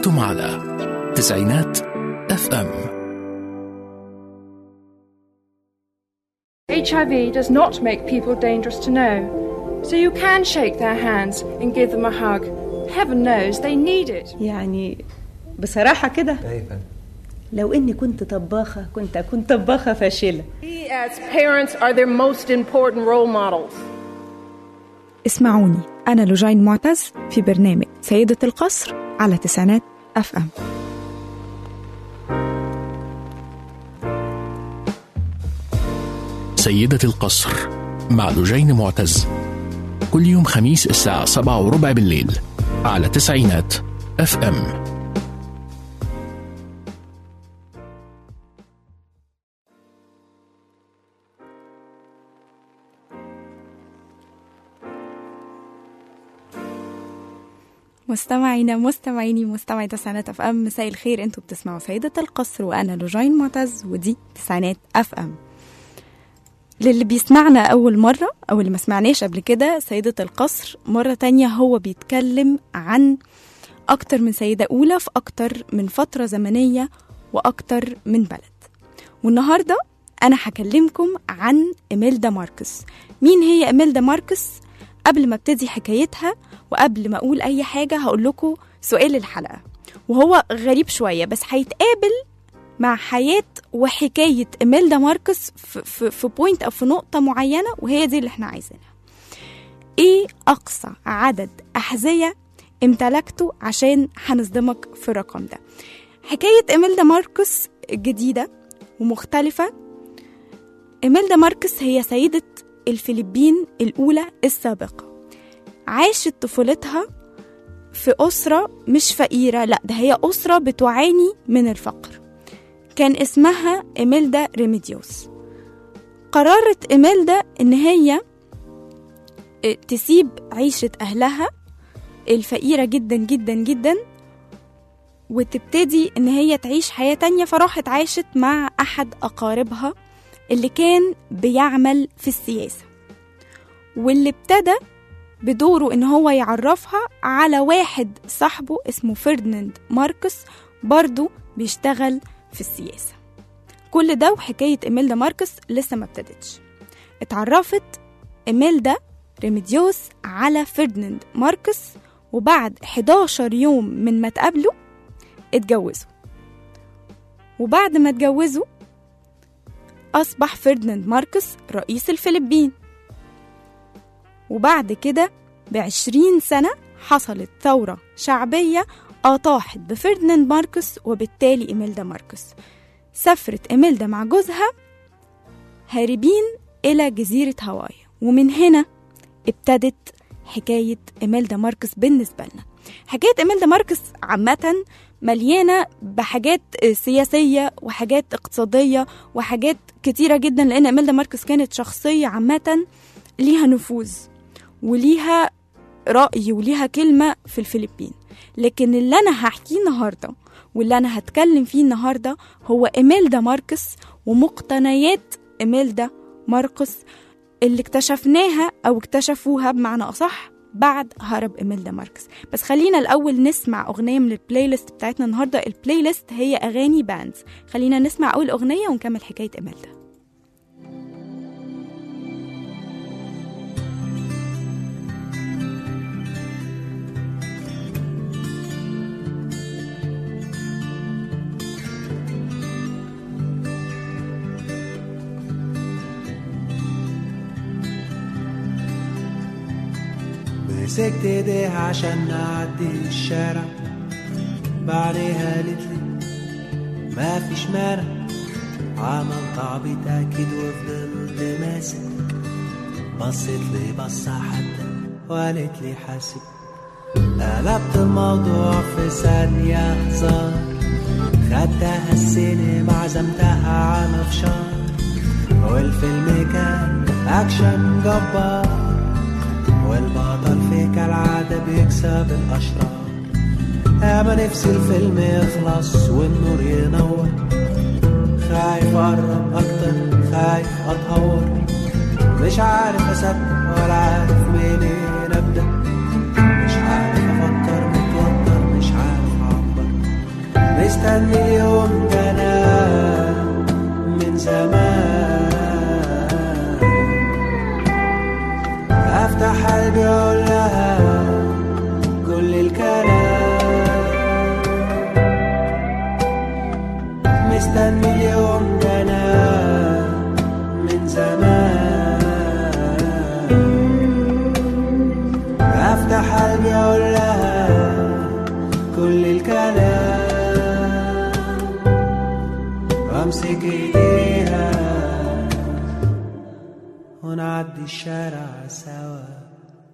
أنتم على تسعينات اف ام HIV does not make people dangerous to know. So you can shake their hands and give them a hug. Heaven knows they need it. يعني بصراحة كده ايوه لو إني كنت طباخة كنت أكون طباخة فاشلة We as parents are their most important role models. اسمعوني أنا لوجين معتز في برنامج سيدة القصر على تسعينات أف أم سيدة القصر مع لجين معتز كل يوم خميس الساعة سبعة وربع بالليل على تسعينات اف ام مستمعينا مستمعيني مستمعي تسعينات اف ام مساء الخير انتوا بتسمعوا سيدة القصر وانا لوجين معتز ودي تسعينات اف ام للي بيسمعنا أول مرة أو اللي ما سمعناش قبل كده سيدة القصر مرة تانية هو بيتكلم عن أكتر من سيدة أولى في أكتر من فترة زمنية وأكتر من بلد والنهاردة أنا هكلمكم عن إميلدا ماركس مين هي إميلدا ماركس؟ قبل ما ابتدي حكايتها وقبل ما أقول أي حاجة هقول لكم سؤال الحلقة وهو غريب شوية بس هيتقابل مع حياة وحكاية إميلدا ماركس في, في, في بوينت أو في نقطة معينة وهي دي اللي احنا عايزينها إيه أقصى عدد أحذية امتلكته عشان هنصدمك في الرقم ده حكاية إميلدا ماركس جديدة ومختلفة إميلدا ماركس هي سيدة الفلبين الأولى السابقة عاشت طفولتها في أسرة مش فقيرة لا ده هي أسرة بتعاني من الفقر كان اسمها إميلدا ريميديوس قررت إميلدا إن هي تسيب عيشة أهلها الفقيرة جدا جدا جدا وتبتدي إن هي تعيش حياة تانية فراحت عاشت مع أحد أقاربها اللي كان بيعمل في السياسة واللي ابتدى بدوره إن هو يعرفها على واحد صاحبه اسمه فرديناند ماركس برضو بيشتغل في السياسة كل ده وحكاية إميلدا ماركس لسه ما ابتدتش اتعرفت إميلدا ريميديوس على فرديناند ماركس وبعد 11 يوم من ما اتقابلوا اتجوزوا وبعد ما اتجوزوا أصبح فرديناند ماركس رئيس الفلبين وبعد كده بعشرين سنة حصلت ثورة شعبية أطاحت بفرديناند ماركس وبالتالي إميلدا ماركس سافرت إميلدا مع جوزها هاربين إلى جزيرة هاواي ومن هنا ابتدت حكاية إميلدا ماركس بالنسبة لنا حكاية إميلدا ماركس عامة مليانة بحاجات سياسية وحاجات اقتصادية وحاجات كتيرة جدا لأن إميلدا ماركس كانت شخصية عامة ليها نفوذ وليها رأي وليها كلمة في الفلبين لكن اللي أنا هحكيه النهاردة واللي أنا هتكلم فيه النهاردة هو إميلدا ماركس ومقتنيات إميلدا ماركس اللي اكتشفناها أو اكتشفوها بمعنى أصح بعد هرب إميلدا ماركس بس خلينا الأول نسمع أغنية من البلاي ليست بتاعتنا النهاردة البلاي ليست هي أغاني باندز خلينا نسمع أول أغنية ونكمل حكاية إميلدا مسكت ايديها عشان نعدي الشارع بعدها قالت لي ما فيش مانع عملت عبيط اكيد وفضلت ماسك بصت لي بصة حتى وقالت لي حاسب قلبت الموضوع في ثانية هزار خدتها السينما عزمتها على فشار والفيلم كان أكشن جبار والبطل في كالعادة بيكسب الأشرار أما نفسي الفيلم يخلص والنور ينور خايف أقرب أكتر خايف أتهور مش عارف أصدق ولا عارف منين أبدأ مش عارف أفكر متوتر مش عارف أعبر مستني اليوم ده انا من زمان افتح قلبي اقول لها كل الكلام مستني اليوم ده انا من زمان افتح قلبي اقول لها كل الكلام وامسك ايديها ونعدي الشارع سوا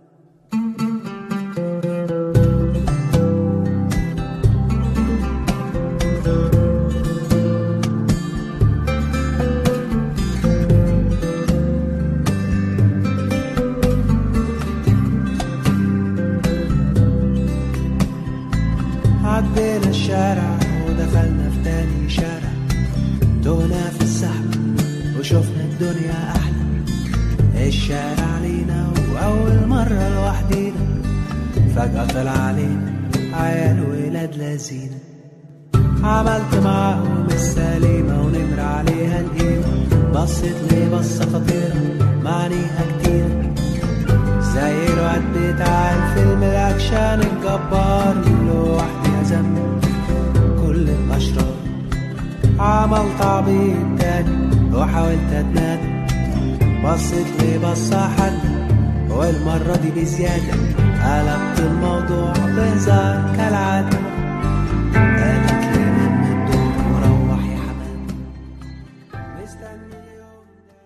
عدينا الشارع ودخلنا في تاني شارع تهنا في الزحمة وشفنا الدنيا أحلى الشارع لينا وأول مرة لوحدينا فجأة طلع علينا عيال ولاد لذينة عملت معاهم السليمة ونمر عليها القيمة بصت لي بصة خطيرة معنيها كتير زي الواد بتاع الفيلم الأكشن الجبار لوحدي أزمل كل الأشرار عملت عبيط تاني وحاولت أتنادى بصت لي بصة حادة والمرة دي بزيادة قلبت الموضوع بهزار كالعادة قالت لي لم الدور وروح يا حمام مستني اليوم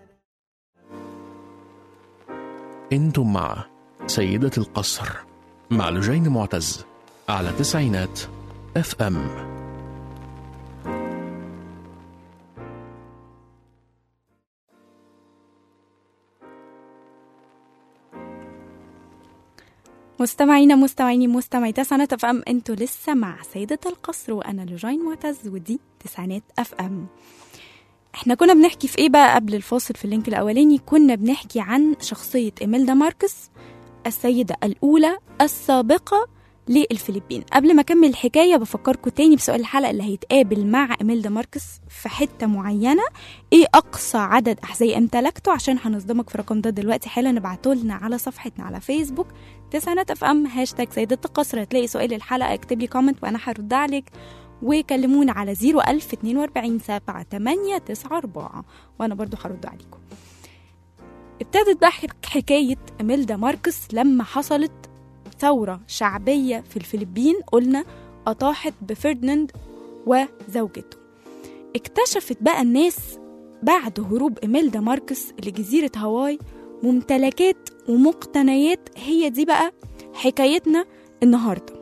انتم مع سيدة القصر مع لجين معتز على تسعينات اف ام مستمعينا مستمعيني مستمعي تسعينات اف ام انتوا لسه مع سيدة القصر وانا لجين معتز ودي تسعينات اف ام احنا كنا بنحكي في ايه بقى قبل الفاصل في اللينك الاولاني كنا بنحكي عن شخصية ايميلدا ماركس السيدة الاولى السابقة للفلبين قبل ما اكمل الحكايه بفكركم تاني بسؤال الحلقه اللي هيتقابل مع ايميلدا ماركس في حته معينه ايه اقصى عدد احذيه امتلكته عشان هنصدمك في الرقم ده دلوقتي حالا ابعتوا لنا على صفحتنا على فيسبوك تسعينات اف ام هاشتاج سيدة القصر هتلاقي سؤال الحلقه اكتب لي كومنت وانا هرد عليك وكلمونا على 01042 7 8 9 4 وانا برضو هرد عليكم ابتدت بقى حك- حكاية إميلدا ماركس لما حصلت ثورة شعبية في الفلبين قلنا أطاحت بفرديناند وزوجته اكتشفت بقى الناس بعد هروب إميلدا ماركس لجزيرة هاواي ممتلكات ومقتنيات هي دي بقى حكايتنا النهارده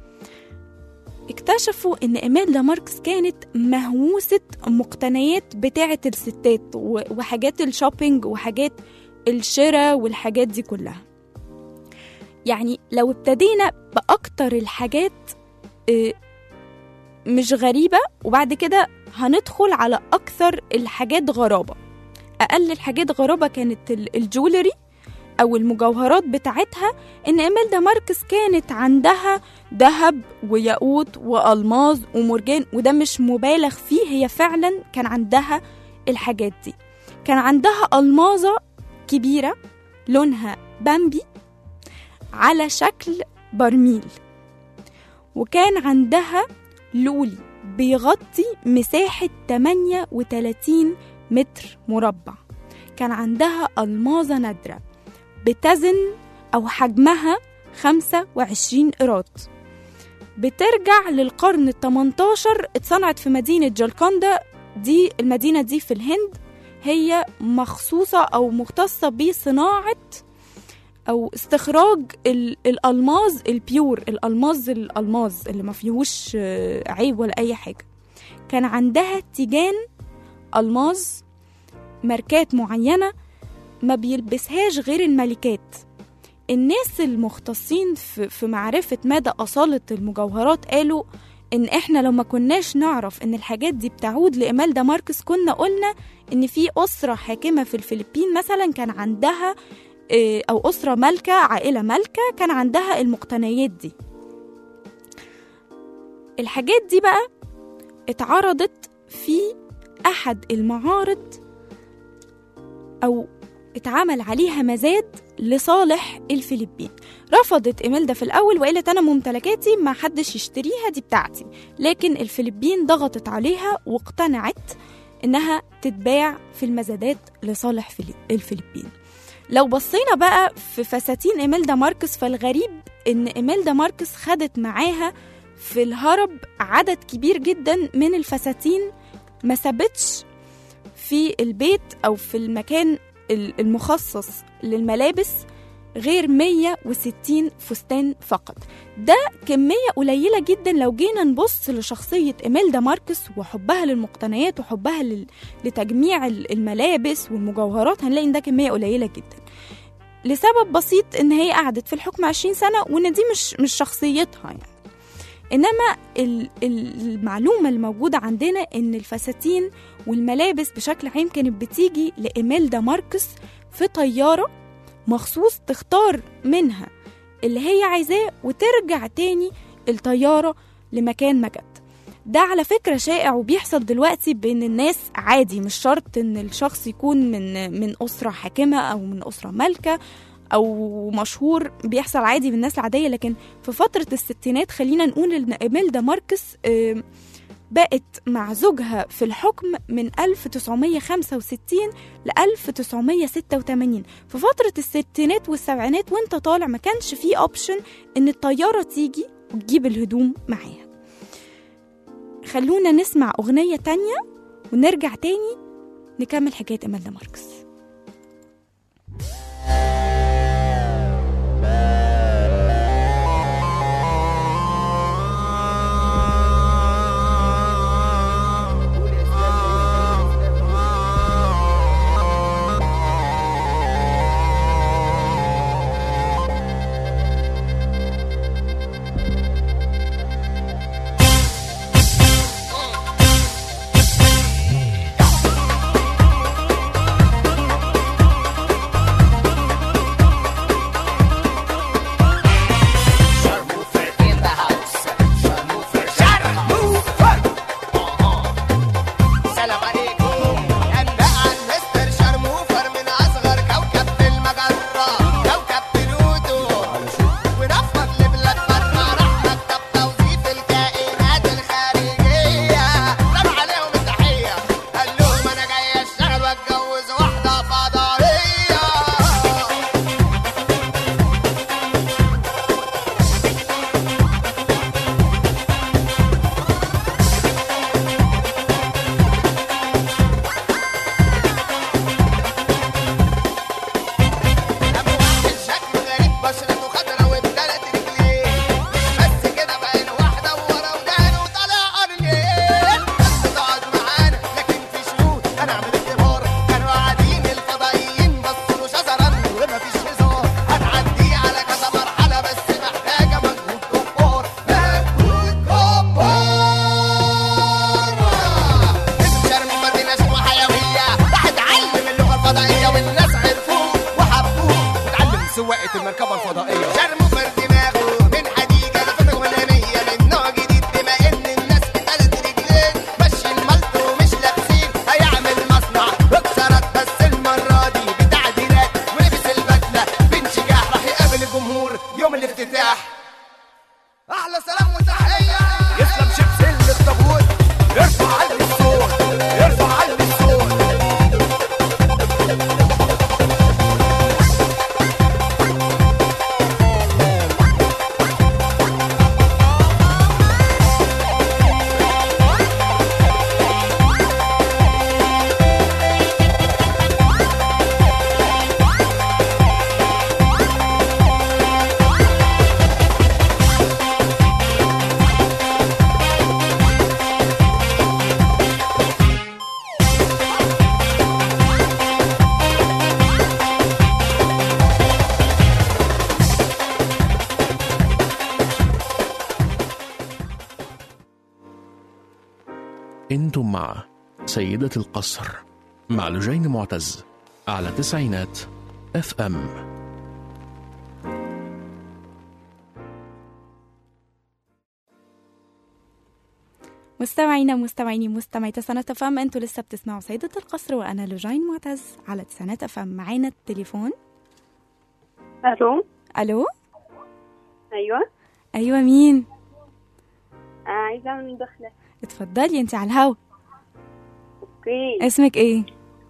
اكتشفوا ان إيميلدا ماركس كانت مهووسة مقتنيات بتاعة الستات و- وحاجات الشوبينج وحاجات الشراء والحاجات دي كلها يعني لو ابتدينا بأكتر الحاجات آه، مش غريبة وبعد كده هندخل على أكثر الحاجات غرابة أقل الحاجات غرابة كانت ال- الجولري أو المجوهرات بتاعتها إن إيميلدا ماركس كانت عندها ذهب وياقوت والماظ ومرجان وده مش مبالغ فيه هي فعلا كان عندها الحاجات دي كان عندها الماظه كبيره لونها بامبي على شكل برميل وكان عندها لولي بيغطي مساحة 38 متر مربع كان عندها ألماظة نادرة بتزن أو حجمها 25 قيراط بترجع للقرن ال 18 اتصنعت في مدينة جالكندا دي المدينة دي في الهند هي مخصوصة أو مختصة بصناعة أو استخراج ال- الألماظ البيور الألماظ الألماظ اللي ما فيهوش آه، عيب ولا أي حاجة كان عندها تيجان ألماظ ماركات معينة ما بيلبسهاش غير الملكات الناس المختصين في في معرفة مدى أصالة المجوهرات قالوا إن إحنا لو ما كناش نعرف إن الحاجات دي بتعود لإمالدا ماركس كنا قلنا إن في أسرة حاكمة في الفلبين مثلا كان عندها إيه، أو أسرة مالكة عائلة مالكة كان عندها المقتنيات دي الحاجات دي بقى اتعرضت في أحد المعارض أو اتعمل عليها مزاد لصالح الفلبين رفضت إيميلدا في الأول وقالت أنا ممتلكاتي ما حدش يشتريها دي بتاعتي لكن الفلبين ضغطت عليها واقتنعت إنها تتباع في المزادات لصالح فيلي- الفلبين لو بصينا بقى في فساتين إيميلدا ماركس فالغريب إن إيميلدا ماركس خدت معاها في الهرب عدد كبير جدا من الفساتين ما سابتش في البيت أو في المكان ال- المخصص للملابس غير 160 فستان فقط ده كمية قليلة جدا لو جينا نبص لشخصية إيميلدا ماركس وحبها للمقتنيات وحبها لل- لتجميع ال- الملابس والمجوهرات هنلاقي إن ده كمية قليلة جدا لسبب بسيط إن هي قعدت في الحكم 20 سنة وإن دي مش مش شخصيتها يعني إنما ال- ال- المعلومة الموجودة عندنا إن الفساتين والملابس بشكل عام كانت بتيجي لإيميلدا ماركس في طيارة مخصوص تختار منها اللي هي عايزاه وترجع تاني الطيارة لمكان ما جت ده على فكرة شائع وبيحصل دلوقتي بين الناس عادي مش شرط ان الشخص يكون من من أسرة حاكمة أو من أسرة مالكة أو مشهور بيحصل عادي بالناس العادية لكن في فترة الستينات خلينا نقول إن إيميلدا ماركس آم، بقت مع زوجها في الحكم من 1965 ل 1986 في فترة الستينات والسبعينات وانت طالع ما كانش فيه اوبشن ان الطيارة تيجي وتجيب الهدوم معاها خلونا نسمع أغنية تانية ونرجع تاني نكمل حكاية إيميلدا ماركس سلام عليكم أنباء عن مستر شرموفر من أصغر كوكب في المجرة كوكب بلوتو ونفر لبلاد برا راح مكتب توظيف الكائنات الخارجية رمى عليهم التحية قال لهم أنا جاي أشتغل وأتجوز واحدة فضائية أبو واحد شكله غريب بشرته خضرا وبتلات رجلين بس كده بقينا واحدة وورا ودان وطالع قرنين بس تقعد معانا لكن في شروط هنعمل اختبار كانوا قاعدين الفضائيين بصوا شجرا ومفيش هزار هنعدي على كذا مرحلة بس محتاجة مجهود جبار مجهود جبار شرم دي نشوة حيوية راح اتعلم اللغة الفضائية والناس عرفوه وحبوه واتعلم سواقة المركبة الفضائية شرم فرد دماغه من حديقة لفتة غنانية من نوع جديد بما ان الناس بتلات رجلين ماشي الملط ومش لابسين هيعمل مصنع اكسرت بس المرة دي بتعديلات ولبس البدلة بانشجاح راح يقابل الجمهور يوم الافتتاح احلى سلام وتحية يسلم شيبسين للطابور ارفع علي الصوت ارفع علي الصوت انتم مع سيدة القصر مع لجين معتز على تسعينات اف ام مستمعينا مستمعيني مستمعي تسانات افام انتوا لسه بتسمعوا سيدة القصر وانا لجين معتز على تسانات افام معانا التليفون الو الو ايوه ايوه مين آه عايزه اعمل مداخله اتفضلي انت على الهوا اوكي اسمك ايه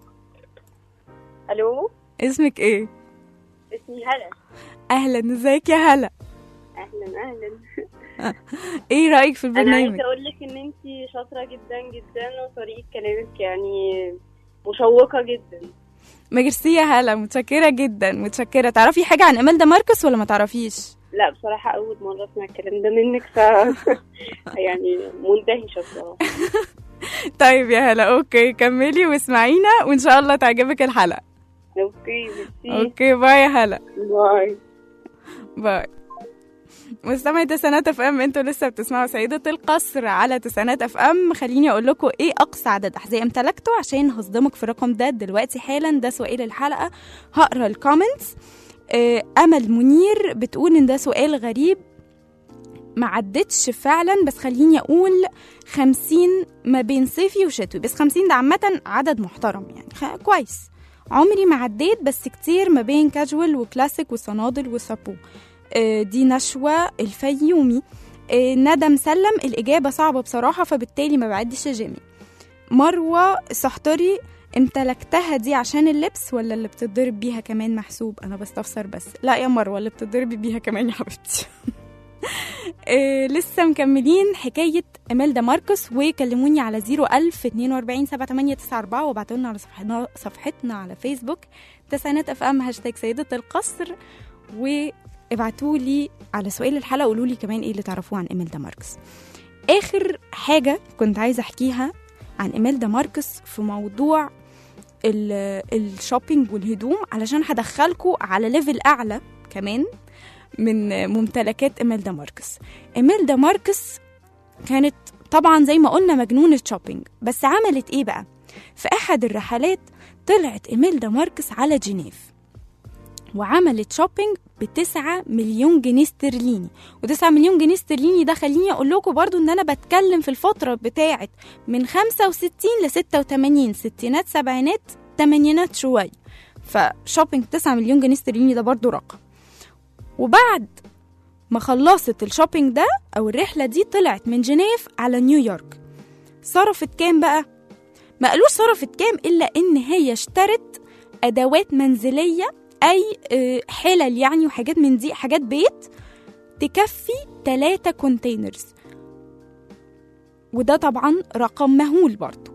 الو اسمك ايه اسمي هلا اهلا ازيك يا هلا اهلا اهلا ايه رايك في انا البرنامج عايزه اقول لك ان انت شاطره جدا جدا وطريقه كلامك يعني مشوقه جدا ميرسي يا هلا متشكره جدا متشكره تعرفي حاجه عن اميلدا ماركس ولا ما تعرفيش لا بصراحه اول مره اسمع الكلام ده منك ف يعني مندهشه بصراحه طيب يا هلا اوكي كملي واسمعينا وان شاء الله تعجبك الحلقه اوكي ميرسي اوكي باي يا هلا باي باي مستمعي تسانات اف ام انتوا لسه بتسمعوا سيدة القصر على تسانات اف ام خليني اقول لكم ايه اقصى عدد احذية امتلكته عشان هصدمك في الرقم ده دلوقتي حالا ده سؤال الحلقة هقرا الكومنتس آه، امل منير بتقول ان ده سؤال غريب ما عدتش فعلا بس خليني اقول خمسين ما بين صيفي وشتوي بس خمسين ده عامة عدد محترم يعني خ... كويس عمري ما عديت بس كتير ما بين كاجوال وكلاسيك وصنادل وسابو آه، دي نشوى الفيومي آه، ندى مسلم الإجابة صعبة بصراحة فبالتالي ما بعدش جيمي مروة سحتري امتلكتها دي عشان اللبس ولا اللي بتتضرب بيها كمان محسوب انا بستفسر بس لا يا مروة اللي بتتضربي بيها كمان يا حبيبتي إيه لسه مكملين حكاية إميلدا ماركس وكلموني على 01000 42 7894 وابعتوا لنا على صفحتنا صفحتنا على فيسبوك تسعينات اف ام هاشتاج سيدة القصر وابعتوا لي على سؤال الحلقة قولوا لي كمان ايه اللي تعرفوه عن إميلدا ماركس آخر حاجة كنت عايزة أحكيها عن إميلدا ماركس في موضوع ال- الشوبينج والهدوم علشان هدخلكوا على ليفل أعلى كمان من ممتلكات إميلدا ماركس إميلدا ماركس كانت طبعا زي ما قلنا مجنونة شوبينج بس عملت إيه بقى؟ في أحد الرحلات طلعت إميلدا ماركس على جنيف وعملت شوبينج بتسعة مليون جنيه استرليني وتسعة مليون جنيه استرليني ده خليني أقول لكم برضو إن أنا بتكلم في الفترة بتاعت من 65 ل 86 ستينات سبعينات تمانينات شوية فشوبينج 9 مليون جنيه استرليني ده برضو رقم وبعد ما خلصت الشوبينج ده او الرحله دي طلعت من جنيف على نيويورك صرفت كام بقى ما قالوش صرفت كام الا ان هي اشترت ادوات منزليه اي آه، حلل يعني وحاجات من دي حاجات بيت تكفي 3 كونتينرز وده طبعا رقم مهول برضه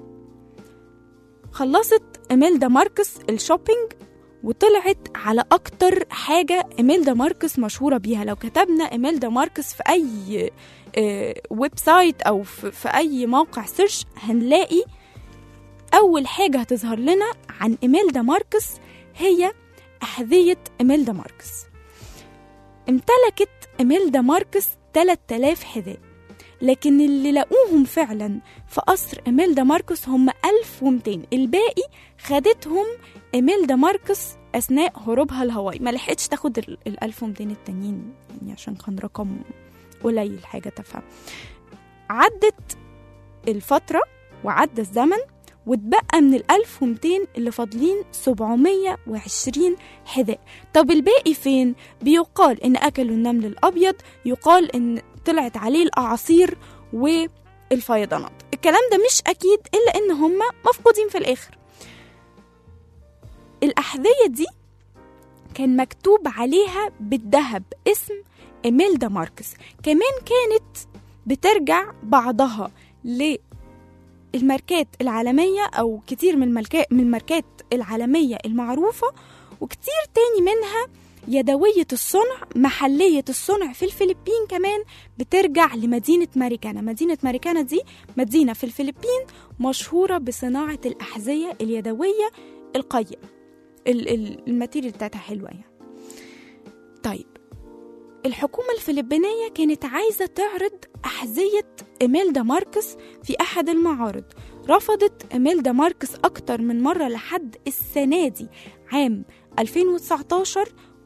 خلصت إميلدا ماركس الشوبينج وطلعت على أكتر حاجة إميلدا ماركس مشهورة بيها لو كتبنا إميلدا ماركس في أي آه، ويب سايت أو في في أي موقع سيرش هنلاقي أول حاجة هتظهر لنا عن إميلدا ماركس هي أحذية إميلدا ماركس امتلكت إميلدا ماركس 3000 حذاء لكن اللي لقوهم فعلا في قصر إميلدا ماركس هم 1200 الباقي خدتهم إميلدا ماركس أثناء هروبها لهاواي ما لحقتش تاخد ال ال 1200 التانيين يعني عشان كان رقم قليل حاجة تفهم عدت الفترة وعدى الزمن واتبقى من ال 1200 اللي فاضلين 720 حذاء طب الباقي فين؟ بيقال إن أكلوا النمل الأبيض يقال إن طلعت عليه الأعاصير والفيضانات الكلام ده مش أكيد إلا إن هما مفقودين في الآخر الأحذية دي كان مكتوب عليها بالذهب اسم إميلدا ماركس كمان كانت بترجع بعضها للماركات العالمية أو كتير من الماركات من الماركات العالمية المعروفة وكتير تاني منها يدوية الصنع محلية الصنع في الفلبين كمان بترجع لمدينة ماريكانا مدينة ماريكانا دي مدينة في الفلبين مشهورة بصناعة الأحذية اليدوية القيمة ال- ال- الماتيريال بتاعتها حلوة يعني طيب الحكومة الفلبينية كانت عايزة تعرض أحذية إميلدا ماركس في أحد المعارض رفضت إميلدا ماركس أكتر من مرة لحد السنة دي عام 2019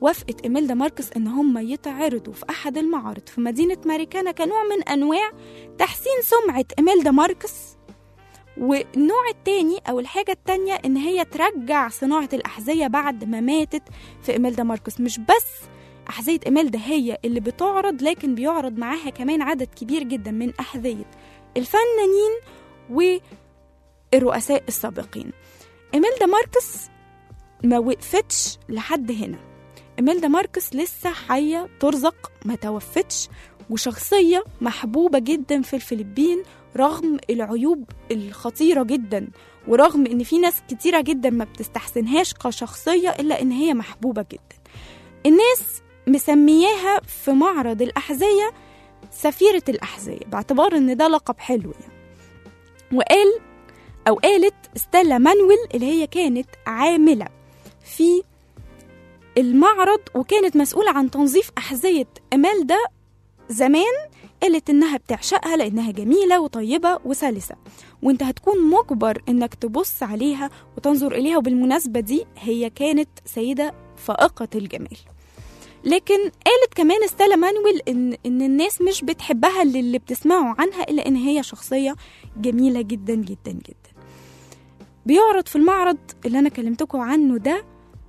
وافقت إميلدا ماركس إن هم يتعرضوا في أحد المعارض في مدينة ماريكانا كنوع من أنواع تحسين سمعة إميلدا ماركس والنوع التاني أو الحاجة التانية إن هي ترجع صناعة الأحذية بعد ما ماتت في إميلدا ماركس مش بس أحذية إميلدا هي اللي بتعرض لكن بيعرض معاها كمان عدد كبير جدا من أحذية الفنانين والرؤساء السابقين إميلدا ماركس ما وقفتش لحد هنا إميلدا ماركس لسه حية ترزق ما توفتش وشخصية محبوبة جدا في الفلبين رغم العيوب الخطيرة جدا ورغم ان في ناس كتيرة جدا ما بتستحسنهاش كشخصية الا ان هي محبوبة جدا الناس مسمياها في معرض الأحذية سفيرة الأحذية باعتبار ان ده لقب حلو يعني وقال أو قالت ستيلا مانويل اللي هي كانت عاملة في المعرض وكانت مسؤولة عن تنظيف أحذية إمالدا زمان قالت إنها بتعشقها لأنها جميلة وطيبة وسلسة وإنت هتكون مجبر إنك تبص عليها وتنظر إليها وبالمناسبة دي هي كانت سيدة فائقة الجمال لكن قالت كمان ستيلا مانويل إن, إن الناس مش بتحبها اللي, اللي بتسمعوا عنها إلا إن هي شخصية جميلة جدا جدا جدا بيعرض في المعرض اللي أنا كلمتكم عنه ده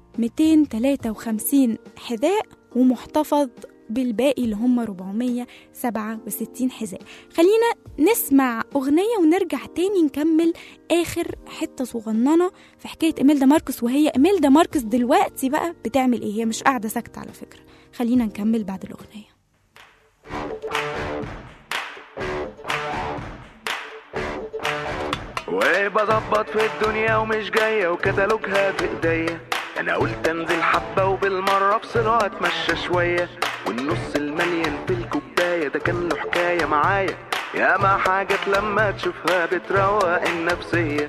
253 حذاء ومحتفظ بالباقي اللي هم 467 حذاء خلينا نسمع أغنية ونرجع تاني نكمل آخر حتة صغننة في حكاية إميلدا ماركس وهي إميلدا ماركس دلوقتي بقى بتعمل إيه هي مش قاعدة ساكتة على فكرة خلينا نكمل بعد الأغنية وبظبط في الدنيا ومش جاية وكتالوجها في ايديا انا قلت انزل حبة وبالمرة افصل واتمشى شوية والنص المليان في الكوباية ده كان له حكاية معايا ياما حاجات لما تشوفها بتروق النفسية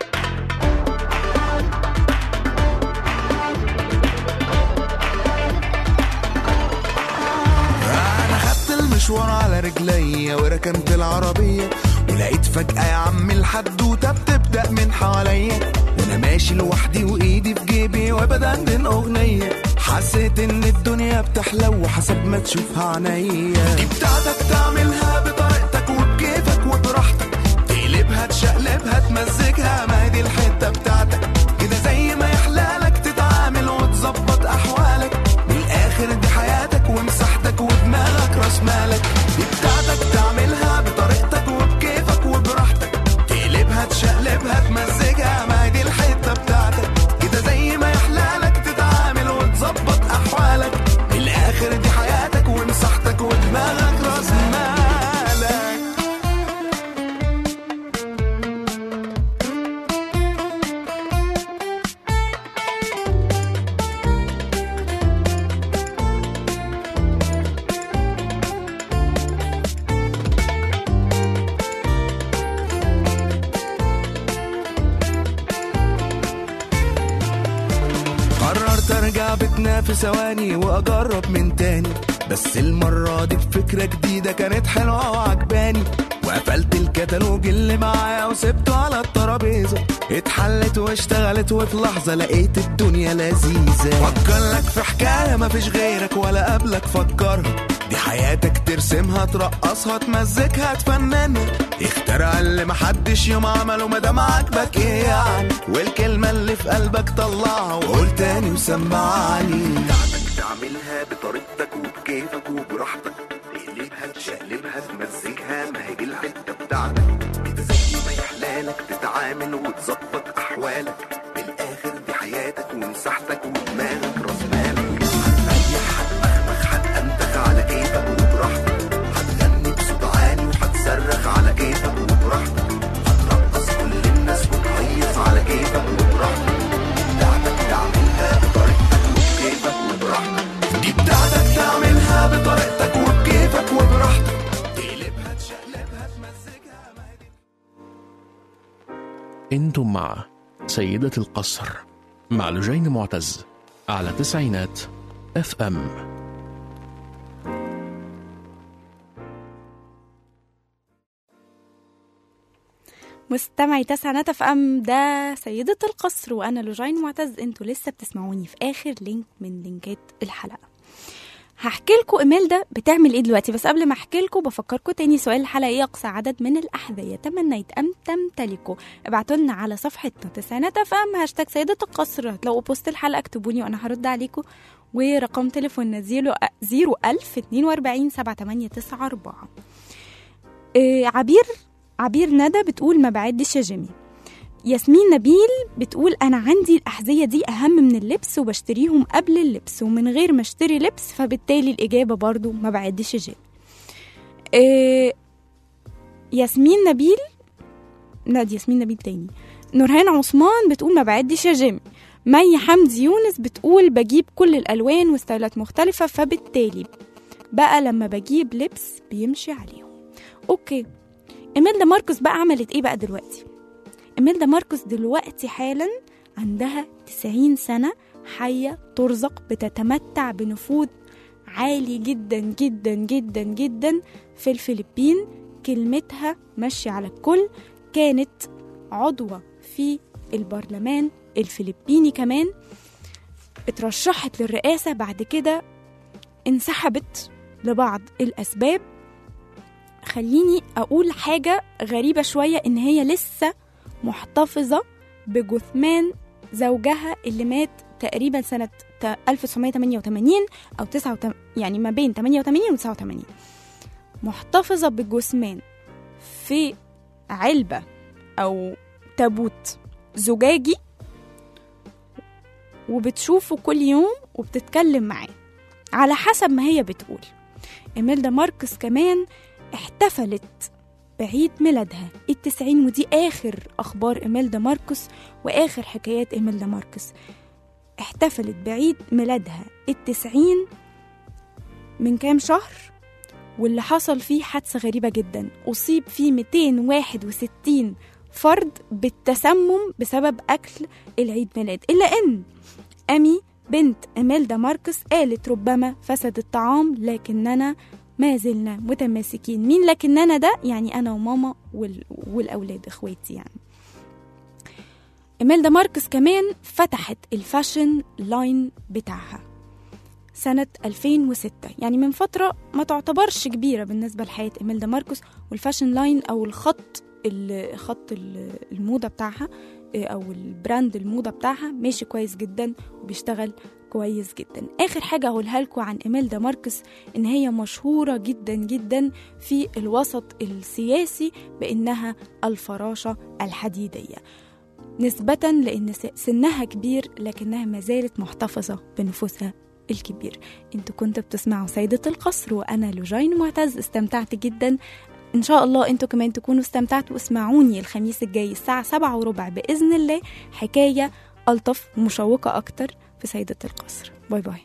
انا خدت المشوار على رجليا وركنت العربية ولقيت فجأة يا عم الحدوتة بتبدأ من حواليا وانا ماشي لوحدي وايدي في جيبي وبدندن اغنية حسيت ان الدنيا بتحلو وحسب ما تشوفها عينيا دي بتاعتك تعملها بطريقتك وبكيفك وبراحتك تقلبها تشقلبها تمزجها ما هي دي الحتة بتاعتك كده زي ما يحلالك تتعامل وتظبط احوالك من الاخر دي حياتك ومساحتك ودماغك راس مالك دي بتاعتك تعملها بطريقتك وبكيفك وبراحتك تقلبها تشقلبها تمزجها ما هي دي الحته بتاعتك كده زي ما يحلالك تتعامل وتظبط احوالك من الاخر دي حياتك ومساحتك ودماغك راس مالك قررت ارجع بيتنا في ثواني واجرب من تاني بس المرة دي بفكرة جديدة كانت حلوة وعجباني وقفلت الكتالوج اللي معايا وسبته على الترابيزة اتحلت واشتغلت وفي لحظة لقيت الدنيا لذيذة فكر لك في حكاية مفيش غيرك ولا قبلك فكرها دي حياتك ترسمها ترقصها تمزجها تفننها اخترع اللي محدش يوم عمله مادام عاجبك ايه يعني والكلمة اللي في قلبك طلعها وقول تاني وسمعني بتاعتك تعملها بطريقتك وبكيفك وبراحتك تقلبها تشقلبها تمزجها ما هي دي الحتة بتاعتك كده زي ما يحلالك تتعامل وتظبط احوالك بالاخر دي حياتك ومساحتك ودماغك راس مالك هتريح هتمخمخ هتأنتخ على كيفك وبراحتك هتغني بصوت عالي وهتصرخ على كيفك وبراحتك هترقص كل الناس وتهيص على كيفك وبراحتك بتاعتك تعملها بطريقتك وبكيفك وبراحتك دي بتاعتك تعملها بطريقتك وبكيفك وبراحتك تقلبها تشقلبها تمزجها ما هي دي انتم مع سيدة القصر مع لجين معتز على تسعينات اف ام مستمعي تسعة اف ام ده سيدة القصر وانا لجين معتز انتوا لسه بتسمعوني في اخر لينك من لينكات الحلقة هحكي لكم إميلدا بتعمل إيه دلوقتي بس قبل ما أحكي لكم بفكركم تاني سؤال الحلقة إيه أقصى عدد من الأحذية تمنيت أن تمتلكوا ابعتوا لنا على صفحتنا تسعينات اف ام هاشتاج سيدة القصر لو بوست الحلقة اكتبوني وأنا هرد عليكم ورقم تليفوننا زيرو زيرو ألف اتنين وأربعين سبعة تمانية تسعة أربعة إيه عبير عبير ندى بتقول ما بعدش يا جيمي ياسمين نبيل بتقول أنا عندي الأحذية دي أهم من اللبس وبشتريهم قبل اللبس ومن غير ما اشتري لبس فبالتالي الإجابة برضو ما بعدش يا جيمي إيه ياسمين نبيل لا دي ياسمين نبيل تاني نورهان عثمان بتقول ما بعدش يا جيمي مي حمدي يونس بتقول بجيب كل الألوان وستايلات مختلفة فبالتالي بقى لما بجيب لبس بيمشي عليهم أوكي إميلدا ماركوس بقى عملت إيه بقى دلوقتي إميلدا ماركوس دلوقتي حالا عندها 90 سنة حية ترزق بتتمتع بنفوذ عالي جدا جدا جدا جدا في الفلبين كلمتها ماشية على الكل كانت عضوة في البرلمان الفلبيني كمان اترشحت للرئاسة بعد كده انسحبت لبعض الأسباب خليني أقول حاجة غريبة شوية إن هي لسه محتفظة بجثمان زوجها اللي مات تقريبا سنة 1988 أو 89 يعني ما بين 88 و 89 محتفظة بجثمان في علبة أو تابوت زجاجي وبتشوفه كل يوم وبتتكلم معاه على حسب ما هي بتقول إميلدا ماركس كمان احتفلت بعيد ميلادها التسعين ودي آخر أخبار إميلدا ماركس وآخر حكايات إميلدا ماركس احتفلت بعيد ميلادها التسعين من كام شهر واللي حصل فيه حادثة غريبة جدا أصيب فيه 261 فرد بالتسمم بسبب أكل العيد ميلاد إلا أن أمي بنت إميلدا ماركس قالت ربما فسد الطعام لكننا ما زلنا متماسكين مين لكننا ده يعني أنا وماما وال... والأولاد إخواتي يعني إميلدا ماركس كمان فتحت الفاشن لاين بتاعها سنة 2006 يعني من فترة ما تعتبرش كبيرة بالنسبة لحياة إميلدا ماركوس والفاشن لاين أو الخط ال- خط ال- الموضة بتاعها آه، أو البراند الموضة بتاعها ماشي كويس جدا وبيشتغل كويس جدا آخر حاجة أقولها لكم عن إميلدا ماركس إن هي مشهورة جدا جدا في الوسط السياسي بإنها الفراشة الحديدية نسبة لأن س- سنها كبير لكنها ما زالت محتفظة بنفوسها الكبير انتوا كنتوا بتسمعوا سيدة القصر وأنا لوجين معتز استمتعت جدا إن شاء الله انتوا كمان تكونوا استمتعتوا واسمعوني الخميس الجاي الساعة سبعة وربع بإذن الله حكاية ألطف ومشوقة أكتر في سيدة القصر باي باي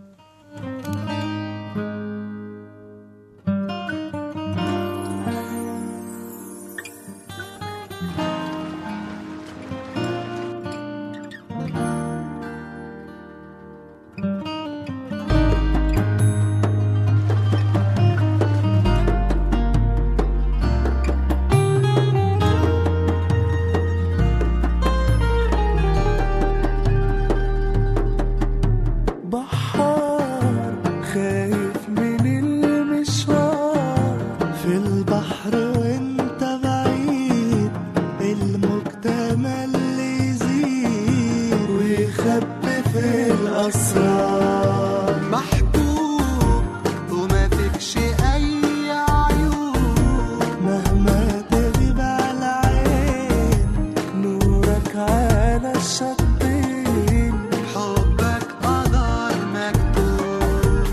بحار خايف من المشوار في البحر وانت بعيد الموج تملي يزيد ويخبي في الاسرار محبوب وما فيكش اي عيوب مهما تغيب على عين نورك على الشطين حبك قدر مكتوب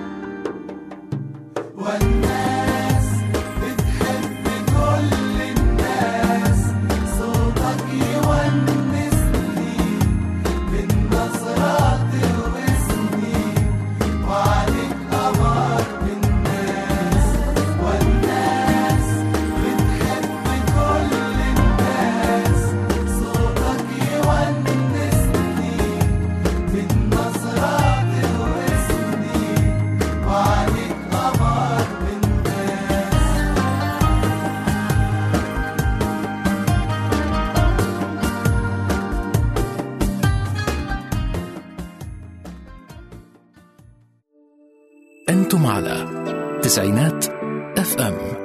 والناس بتحب كل الناس صوتك يونسني بالنظرات توسني أنتم على تسعينات اف ام